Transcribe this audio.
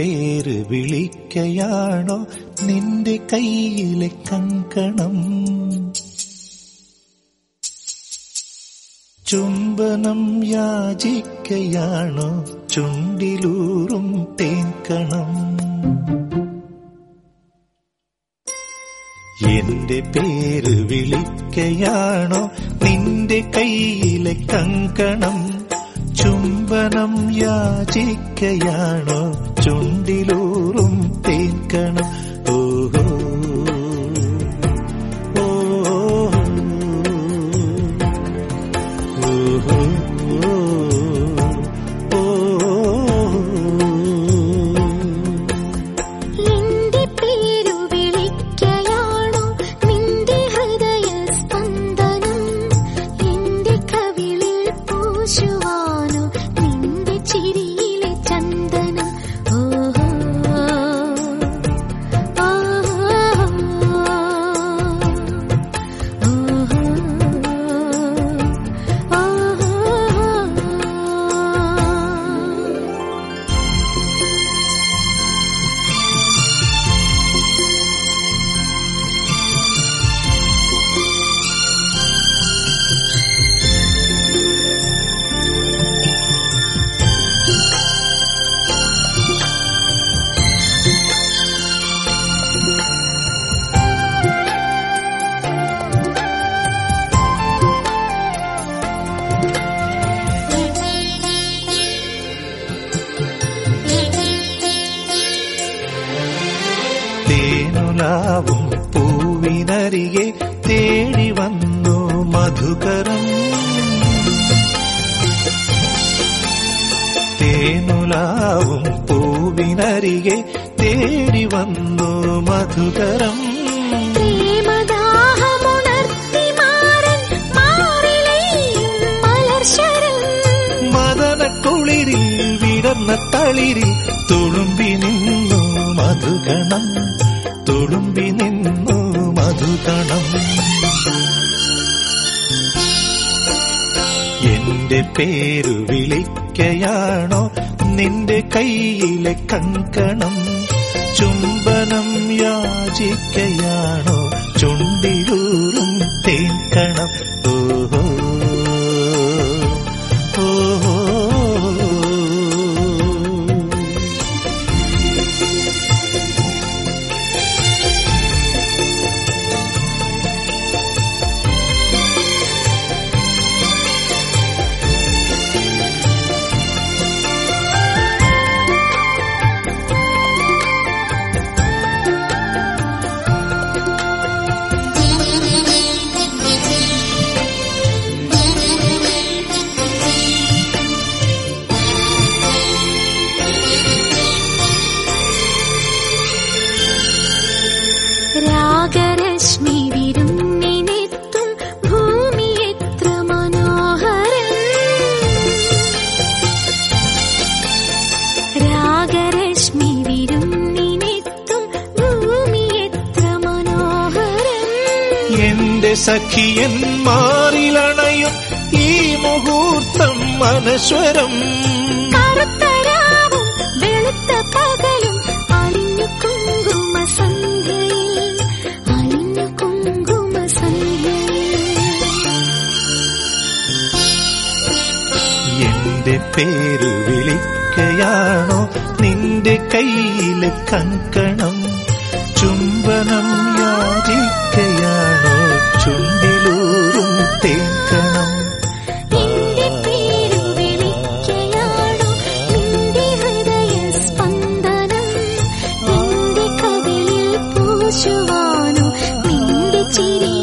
പേര് വിളിക്കയാണോ നിന്റെ കയ്യിലെ കങ്കണം ചുംബനം യാചിക്കയാണോ ചുണ്ടിലൂറും തേൻകണം എന്റെ പേര് വിളിക്കയാണോ നിന്റെ കയ്യിലെ കങ്കണം ചുംബനം യാചിക്കയാണോ ചുണ്ടിലൂറും തേൻകണം ഓഹോ നിന്റെ പേരു വിളിക്കയാണോ നിന്റെ ഹൃദയ സ്പന്ദനം എന്റെ കവിളിൽ പൂശുവാനോ നിന്റെ ചിരിയിലെ ചന്ദനം ഓഹോ ഓഹോ തേനുലാവും പൂവിനരികെ തേടി വന്നു മധുകരം തേനുലാവും പൂവിനരികെ തേടി വന്നു മധുകരം പ്രേമദാഹമുണർത്തി മാറൻ മാറിലെയും മലർശരം മദനക്കുളിരിൽ വിടർന്ന തളിരിൽ തുളുമ്പി നിന്നു മധുകണം തുളുമ്പി നിന്നു മധുകണം എന്റെ പേരു വിളിക്കയാണോ നിന്റെ കയ്യിലെ കങ്കണം ചുംബനം യാചിക്കയാണോ ചുണ്ടിലൂറും തേക്കണം ഓഹോ ഓഹോ രാഗരശ്മി വിരുന്നിനെത്തും ഭൂമി എത്ര മനോഹരം രാഗരശ്മി വിരുന്നിനെത്തും ഭൂമി എത്ര മനോഹരം എന്റെ സഖിയൻ മാറിലണയും ഈ മുഹൂർത്തം മനസ്വരം കറുത്തരാവും വെളുത്ത പകലും അലിഞ്ഞു കുങ്കുമ സന്ധ്യയിൽ അലിഞ്ഞു കുങ്കുമ സന്ധ്യയിൽ എന്റെ പേര് വിളിക്കയാണോ നിന്റെ കയ്യിലെ കങ്കണം ചുംബനം യാചിക്കയാണോ ചുണ്ടിലൂറും തേക്കണം നിന്റെ പേരു വിളിക്കയാണോ നിന്റെ ഹൃദയ സ്പന്ദനം എന്റെ കവിളിൽ പൂശുവാനോ നിന്റെ ചിരി